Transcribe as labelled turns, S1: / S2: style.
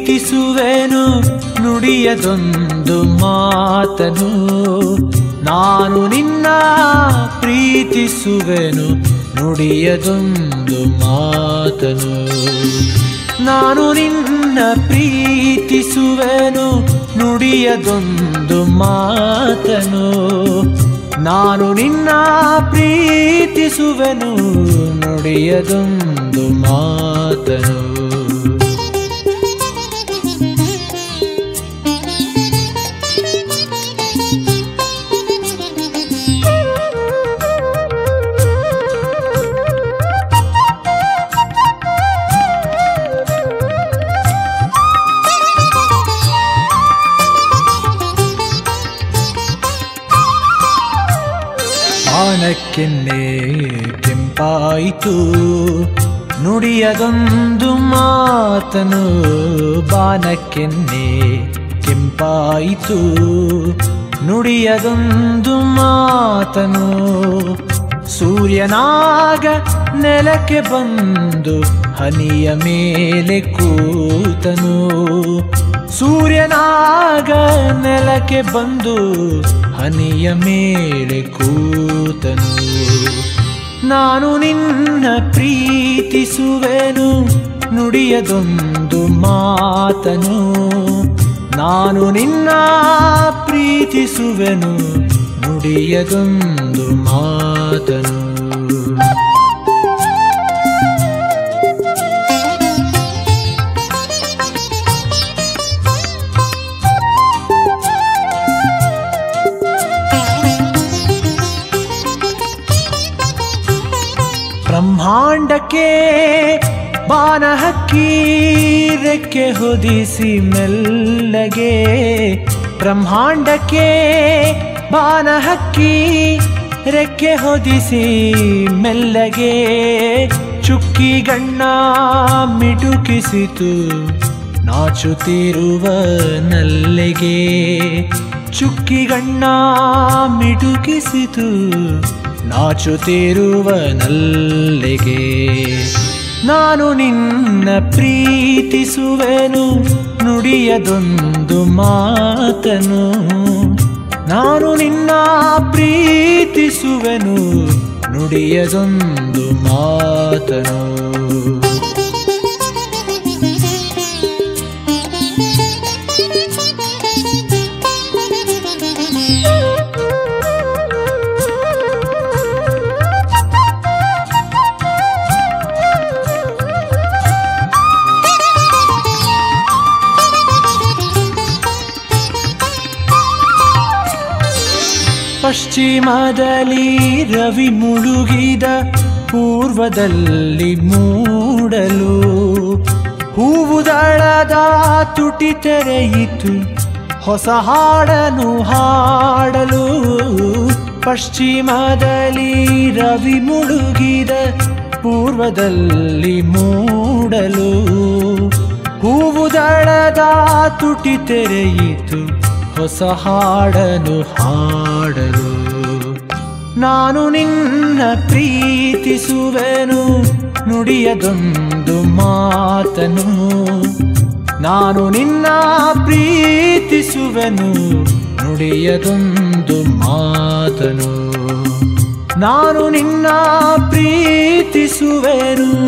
S1: ಪ್ರೀತಿಸುವೆನು ನುಡಿಯದೊಂದು ಮಾತನು ನಾನು ನಿನ್ನ ಪ್ರೀತಿಸುವೆನು ನುಡಿಯದೊಂದು ಮಾತನು ನಾನು ನಿನ್ನ ಪ್ರೀತಿಸುವೆನು ನುಡಿಯದೊಂದು ಮಾತನು ನಾನು ನಿನ್ನ ಪ್ರೀತಿಸುವೆನು ನುಡಿಯದೊಂದು ಮಾತನು ಬಾಣಕ್ಕೆನ್ನೆ ಕೆಂಪಾಯಿತು ನುಡಿಯದೊಂದು ಮಾತನು ಬಾಣಕ್ಕೆನ್ನೆ ಕೆಂಪಾಯಿತು ನುಡಿಯದೊಂದು ಮಾತನು ಸೂರ್ಯನಾಗ ನೆಲಕ್ಕೆ ಬಂದು ಹನಿಯ ಮೇಲೆ ಕೂತನು ಸೂರ್ಯನಾಗ ನೆಲಕ್ಕೆ ಬಂದು ಹನಿಯ ಮೇಲೆ ಕೂತನು ನಾನು ನಿನ್ನ ಪ್ರೀತಿಸುವೆನು ನುಡಿಯದೊಂದು ಮಾತನು ನಾನು ನಿನ್ನ ಪ್ರೀತಿಸುವೆನು ನುಡಿಯದೊಂದು ಮಾತನು ಬ್ರಹ್ಮಾಂಡಕ್ಕೆ ಬಾನ ಹಕ್ಕಿ ರೆಕ್ಕೆ ಹೊದಿಸಿ ಮೆಲ್ಲಗೆ ಬ್ರಹ್ಮಾಂಡಕ್ಕೆ ಬಾನ ಹಕ್ಕಿ ರೆಕ್ಕೆ ಹೊದಿಸಿ ಮೆಲ್ಲಗೆ ಚುಕ್ಕಿ ಗಣ್ಣ ಮಿಟುಕಿಸಿತು ನಾಚುತ್ತಿರುವ ನಲ್ಲೆಗೆ ಚುಕ್ಕಿ ಗಣ್ಣ ಮಿಟುಕಿಸಿತು ನಾಚುತ್ತಿರುವ ನಲ್ಲೆಗೆ ನಾನು ನಿನ್ನ ಪ್ರೀತಿಸುವೆನು ನುಡಿಯದೊಂದು ಮಾತನು ನಾನು ನಿನ್ನ ಪ್ರೀತಿಸುವೆನು ನುಡಿಯದೊಂದು ಮಾತನು ಪಶ್ಚಿಮದಲ್ಲಿ ರವಿ ಮುಳುಗಿದ ಪೂರ್ವದಲ್ಲಿ ಮೂಡಲು ಹೂವು ದಳದ ತುಟಿ ತೆರೆಯಿತು ಹೊಸ ಹಾಡನು ಹಾಡಲು ಪಶ್ಚಿಮದಲ್ಲಿ ರವಿ ಮುಳುಗಿದ ಪೂರ್ವದಲ್ಲಿ ಮೂಡಲು ಹೂವು ದಳದ ತುಟಿ ತೆರೆಯಿತು ಹೊಸ ಹಾಡನು ಹಾಡಲು ನಾನು ನಿನ್ನ ಪ್ರೀತಿಸುವೆನು ನುಡಿಯದೊಂದು ಮಾತನು ನಾನು ನಿನ್ನ ಪ್ರೀತಿಸುವೆನು ನುಡಿಯದೊಂದು ಮಾತನು ನಾನು ನಿನ್ನ ಪ್ರೀತಿಸುವೆನು